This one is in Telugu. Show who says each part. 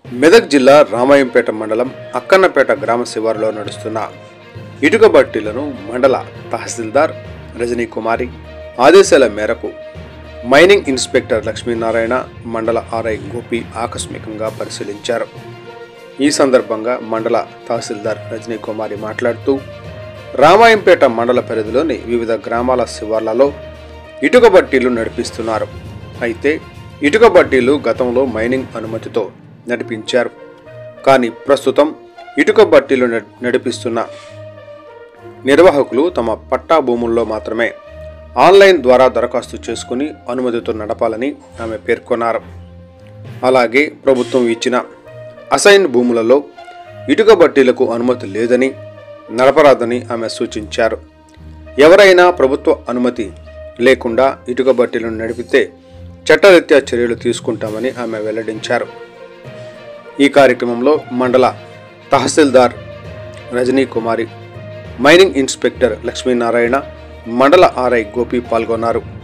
Speaker 1: మెదక్ జిల్లా రామాయంపేట మండలం అక్కన్నపేట గ్రామ శివారులో నడుస్తున్న ఇటుక బట్టీలను మండల తహసీల్దార్ రజనీ కుమారి ఆదేశాల మేరకు మైనింగ్ ఇన్స్పెక్టర్ లక్ష్మీనారాయణ మండల ఆర్ఐ గోపి ఆకస్మికంగా పరిశీలించారు ఈ సందర్భంగా మండల తహసీల్దార్ రజనీ కుమారి మాట్లాడుతూ రామాయంపేట మండల పరిధిలోని వివిధ గ్రామాల శివార్లలో ఇటుక బట్టీలు నడిపిస్తున్నారు అయితే ఇటుక బట్టీలు గతంలో మైనింగ్ అనుమతితో నడిపించారు కానీ ప్రస్తుతం ఇటుక బట్టీలు నడి- నడిపిస్తున్న నిర్వాహకులు తమ పట్టా భూముల్లో మాత్రమే ఆన్లైన్ ద్వారా దరఖాస్తు చేసుకుని అనుమతితో నడపాలని ఆమె పేర్కొన్నారు అలాగే ప్రభుత్వం ఇచ్చిన అసైన్ భూములలో ఇటుక బట్టీలకు అనుమతి లేదని నడపరాదని ఆమె సూచించారు ఎవరైనా ప్రభుత్వ అనుమతి లేకుండా ఇటుక బట్టీలను నడిపితే చట్టరీత్యా చర్యలు తీసుకుంటామని ఆమె వెల్లడించారు ఈ కార్యక్రమంలో మండల తహసీల్దార్ రజనీ కుమారి మైనింగ్ ఇన్స్పెక్టర్ లక్ష్మీనారాయణ మండల ఆర్ఐ గోపి పాల్గొన్నారు